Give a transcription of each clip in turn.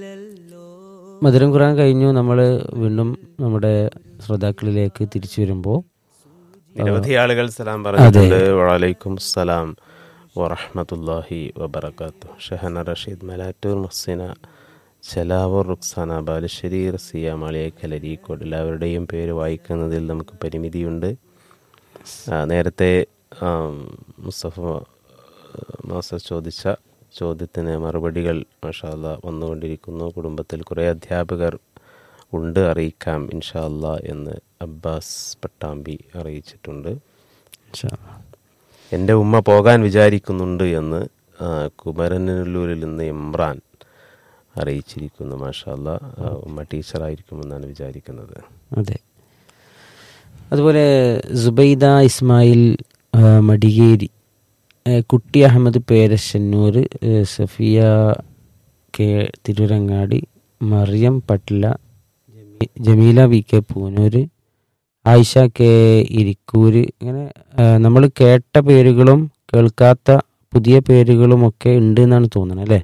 മധുരം ഖുറാൻ കഴിഞ്ഞു നമ്മൾ വീണ്ടും നമ്മുടെ ശ്രോതാക്കളിലേക്ക് തിരിച്ചു വരുമ്പോൾ നിരവധി ആളുകൾ സലാം പറഞ്ഞിട്ടുണ്ട് വലൈക്കും സലാം വറഹമത്തല്ലാഹി വബർക്കാത്തു ഷഹന റഷീദ് മലാറ്റൂർ മുഹ്സിന ചെലാവൂർ റുക്സാന ബാലുശ്ശേരി റസിയ മാളിയേക്കൽ അരീക്കോട് എല്ലാവരുടെയും പേര് വായിക്കുന്നതിൽ നമുക്ക് പരിമിതിയുണ്ട് ആ, നേരത്തെ ആം, മുസ്തഫ മാസ്റ്റർ ചോദിച്ച ചോദ്യത്തിന് മറുപടികൾ മഷാല്ല വന്നുകൊണ്ടിരിക്കുന്നു കുടുംബത്തിൽ കുറേ അധ്യാപകർ ഉണ്ട് അറിയിക്കാം ഇൻഷാ അല്ലാ എന്ന് അബ്ബാസ് പട്ടാമ്പി അറിയിച്ചിട്ടുണ്ട് എൻ്റെ ഉമ്മ പോകാൻ വിചാരിക്കുന്നുണ്ട് എന്ന് ആ, കുമരനല്ലൂരിൽ നിന്ന് ഇമ്രാൻ അറിയിച്ചിരിക്കുന്നു മാഷാല്ല ഉമ്മ ടീച്ചറായിരിക്കുമെന്നാണ് വിചാരിക്കുന്നത് അതെ അതുപോലെ സുബൈദ ഇസ്മായിൽ ആ, മടികേരി ഏ, കുട്ടി അഹമ്മദ് പേരശന്നൂർ ഏ, സഫിയ കെ തിരുരങ്ങാടി മറിയം പട്ല ജമീ- Jameela V K Poonoor Ayisha K Irikkur ഇങ്ങനെ നമ്മൾ കേട്ട പേരുകളും കേൾക്കാത്ത പുതിയ പേരുകളും ഒക്കെ ഉണ്ട് എന്നാണ് തോന്നുന്നത് അല്ലേ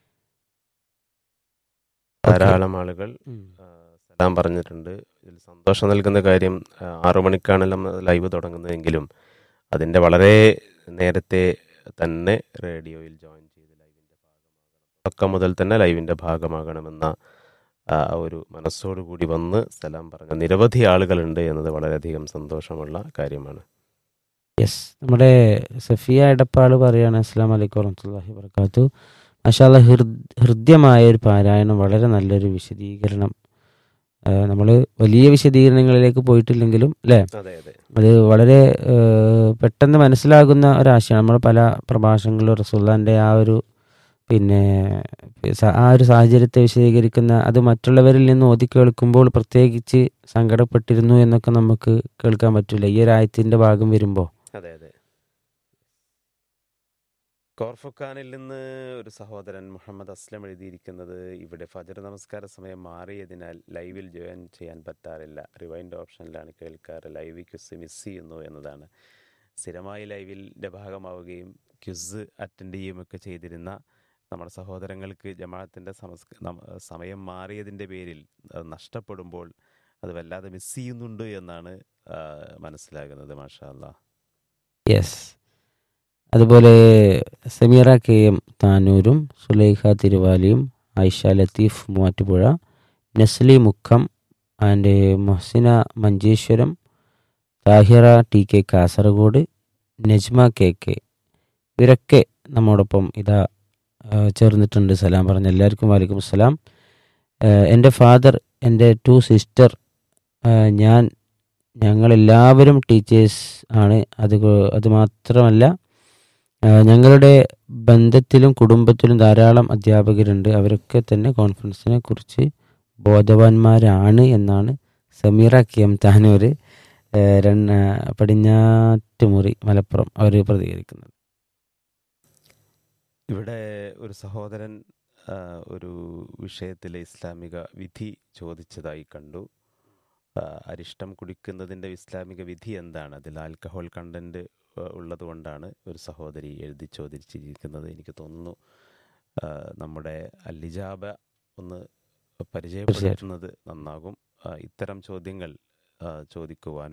ധാരാളം ആളുകൾ ആ, സലാം പറഞ്ഞിട്ടുണ്ട് ഇതിൽ സന്തോഷം നൽകുന്ന കാര്യം ആ, ആറു മണിക്കാണല്ലോ നമ്മൾ ലൈവ് തുടങ്ങുന്നതെങ്കിലും അതിൻ്റെ വളരെ നേരത്തെ തന്നെ റേഡിയോയിൽ ജോയിൻ ചെയ്ത് ലൈവിൻ്റെ ഭാഗമാകണം തുടക്കം മുതൽ തന്നെ ലൈവിൻ്റെ ഭാഗമാകണമെന്ന ആ ഒരു മനസ്സോടുകൂടി വന്ന് സലാം പറഞ്ഞ നിരവധി ആളുകളുണ്ട് എന്നത് വളരെയധികം സന്തോഷമുള്ള കാര്യമാണ് യെസ് നമ്മുടെ സഫിയ എടപ്പാള് പറയാണ് അസ്സാം വലൈക്കും വറഹമത്തല്ലാഹി വർക്കാത്തു മഷാല ഹൃദ്യമായ ഒരു പാരായണം വളരെ നല്ലൊരു വിശദീകരണം നമ്മൾ വലിയ വിശദീകരണങ്ങളിലേക്ക് പോയിട്ടില്ലെങ്കിലും അല്ലേ അതെ അതെ അത് വളരെ ആ, പെട്ടെന്ന് മനസ്സിലാകുന്ന ഒരാശയമാണ് നമ്മൾ പല പ്രഭാഷണങ്ങളിലും റസൂല്ലാൻ്റെ ആ ഒരു പിന്നെ സ- ആ ഒരു സാഹചര്യത്തെ വിശദീകരിക്കുന്ന അത് മറ്റുള്ളവരിൽ നിന്ന് ഓതി കേൾക്കുമ്പോൾ പ്രത്യേകിച്ച് സങ്കടപ്പെട്ടിരുന്നു എന്നൊക്കെ നമുക്ക് കേൾക്കാൻ പറ്റില്ല ഈ ഒരു ആയത്തിൻ്റെ ഭാഗം വരുമ്പോൾ അതെ അതെ കോർഫുഖാനിൽ നിന്ന് ഒരു സഹോദരൻ മുഹമ്മദ് അസ്ലം എഴുതിയിരിക്കുന്നത് ഇവിടെ ഫജർ നമസ്കാര സമയം മാറിയതിനാൽ ലൈവിൽ ജോയിൻ ചെയ്യാൻ പറ്റാറില്ല റിവൈൻഡ് ഓപ്ഷനിലാണ് കേൾക്കാറ് ലൈവ് ക്യുസ് മിസ് ചെയ്യുന്നു എന്നതാണ് സ്ഥിരമായി ലൈവിൻ്റെ ഭാഗമാവുകയും ക്യുസ് അറ്റൻഡ് ചെയ്യുകയൊക്കെ ചെയ്തിരുന്ന നമ്മുടെ സഹോദരങ്ങൾക്ക് ജമാഅത്തിൻ്റെ സമസ് നമ- സമയം മാറിയതിൻ്റെ പേരിൽ അത് നഷ്ടപ്പെടുമ്പോൾ അത് വല്ലാതെ മിസ് ചെയ്യുന്നുണ്ട് എന്നാണ് ആ, മനസ്സിലാകുന്നത് മാഷാ അല്ലാ യെസ് അതുപോലെ സമീറ കെ എം താനൂരും സുലൈഖ തിരുവാലിയും Ayisha Latheef Muvattupuzha Nasli Mukkam and Mohsina Manjeshwaram Thahira T K Kasaragod Najma K K ഇവരൊക്കെ നമ്മോടൊപ്പം ഇതാ ആ, ചേർന്നിട്ടുണ്ട് സലാം പറഞ്ഞ എല്ലാവർക്കും വാലിക്കും സലാം എൻ്റെ ഫാദർ എൻ്റെ ടു സിസ്റ്റർ ഞാൻ ഞങ്ങളെല്ലാവരും ടീച്ചേഴ്സ് ആണ് അത് കൊ- അത് മാത്രമല്ല ആ, ഞങ്ങളുടെ ബന്ധത്തിലും കുടുംബത്തിലും ധാരാളം അധ്യാപകരുണ്ട് അവരൊക്കെ തന്നെ കോൺഫറൻസിനെ കുറിച്ച് ബോധവാന്മാരാണ് എന്നാണ് സമീറ കെ എം താനൂർ ആ, രൺ- ആ, പടിഞ്ഞാറ്റുമുറി മലപ്പുറം അവർ പ്രതികരിക്കുന്നത് ഇവിടെ ഒരു സഹോദരൻ ആ, ഒരു വിഷയത്തിലെ ഇസ്ലാമിക വിധി ചോദിച്ചതായി കണ്ടു ആ, അരിഷ്ടം കുടിക്കുന്നതിൻ്റെ ഇസ്ലാമിക വിധി എന്താണ് അതിൽ ആൽക്കഹോൾ കണ്ടന്റ് ഉള്ളതുകൊണ്ടാണ് ഒരു സഹോദരി എഴുതി ചോദിച്ചിരിക്കുന്നത് എനിക്ക് തോന്നുന്നു ആ, നമ്മുടെ അല്ലിജാബ ഒന്ന് പരിചയപ്പെടുത്തുന്നത് നന്നാകും ആ, ഇത്തരം ചോദ്യങ്ങൾ ആ, ചോദിക്കുവാൻ